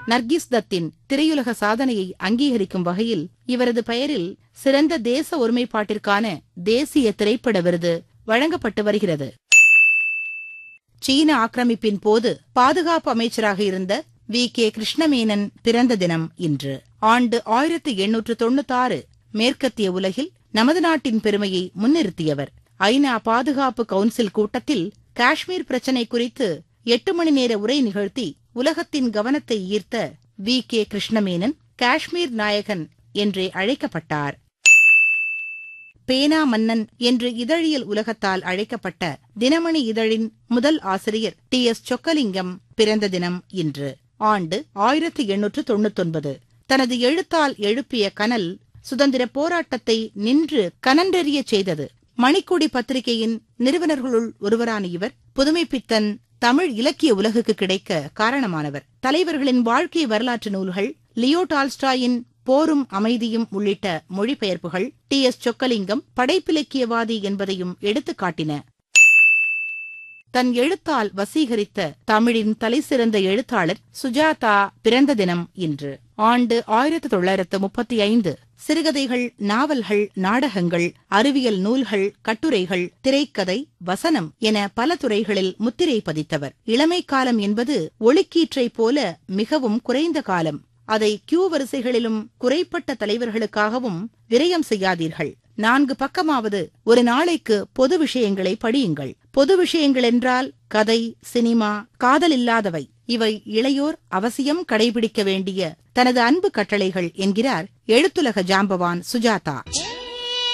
நர்கிஸ் தத்தின் திரையுலக சாதனையை அங்கீகரிக்கும் வகையில் இவரது பெயரில் சிறந்த தேச ஒருமைப்பாட்டிற்கான தேசிய திரைப்பட விருது வழங்கப்பட்டு வருகிறது சீன ஆக்கிரமிப்பின் போது பாதுகாப்பு அமைச்சராக இருந்த வி கே கிருஷ்ணமேனன் பிறந்த தினம் இன்று ஆண்டு ஆயிரத்து எண்ணூற்று தொண்ணூத்தாறு மேற்கத்திய உலகில் நமது நாட்டின் பெருமையை முன்னிறுத்தியவர் ஐநா பாதுகாப்பு கவுன்சில் கூட்டத்தில் காஷ்மீர் பிரச்சினை குறித்து எட்டு மணி நேர உரை நிகழ்த்தி உலகத்தின் கவனத்தை ஈர்த்த வி கே கிருஷ்ணமேனன் காஷ்மீர் நாயகன் என்றே அழைக்கப்பட்டார் பேனா மன்னன் என்று இதழியல் உலகத்தால் அழைக்கப்பட்ட தினமணி இதழின் முதல் ஆசிரியர் டி எஸ் சொக்கலிங்கம் பிறந்த தினம் இன்று ஆண்டு ஆயிரத்து எண்ணூற்று தொண்ணூத்தொன்பது தனது எழுத்தால் எழுப்பிய கனல் சுதந்திர போராட்டத்தை நின்று கனன்றெறியச் செய்தது மணிக்கொடி பத்திரிகையின் நிறுவனர்களுள் ஒருவரான இவர் புதுமைப்பித்தன் தமிழ் இலக்கிய உலகுக்கு கிடைக்க காரணமானவர் தலைவர்களின் வாழ்க்கை வரலாற்று நூல்கள் லியோ டால்ஸ்டாயின் போரும் அமைதியும் உள்ளிட்ட மொழிபெயர்ப்புகள் டி எஸ் சொக்கலிங்கம் படைப்பிலக்கியவாதி என்பதையும் எடுத்துக்காட்டின தன் எழுத்தால் வசீகரித்த தமிழின் தலைசிறந்த எழுத்தாளர் சுஜாதா பிறந்த தினம் இன்று ஆண்டு ஆயிரத்து தொள்ளாயிரத்து முப்பத்தி ஐந்து சிறுகதைகள் நாவல்கள் நாடகங்கள் அறிவியல் நூல்கள் கட்டுரைகள் திரைக்கதை வசனம் என பல துறைகளில் முத்திரை பதித்தவர் இளமை காலம் என்பது ஒளிக்கீற்றைப் போல மிகவும் குறைந்த காலம் அதை கியூ வரிசைகளிலும் குறைப்பட்ட தலைவர்களுக்காகவும் விரயம் செய்யாதீர்கள் நான்கு பக்கமாவது ஒரு நாளைக்கு பொது விஷயங்களை படியுங்கள் பொது விஷயங்கள் என்றால் கதை சினிமா காதல் இல்லாதவை இவை இளையோர் அவசியம் கடைபிடிக்க வேண்டிய தனது அன்பு கட்டளைகள் என்கிறார் எழுத்துலக ஜாம்பவான் சுஜாதா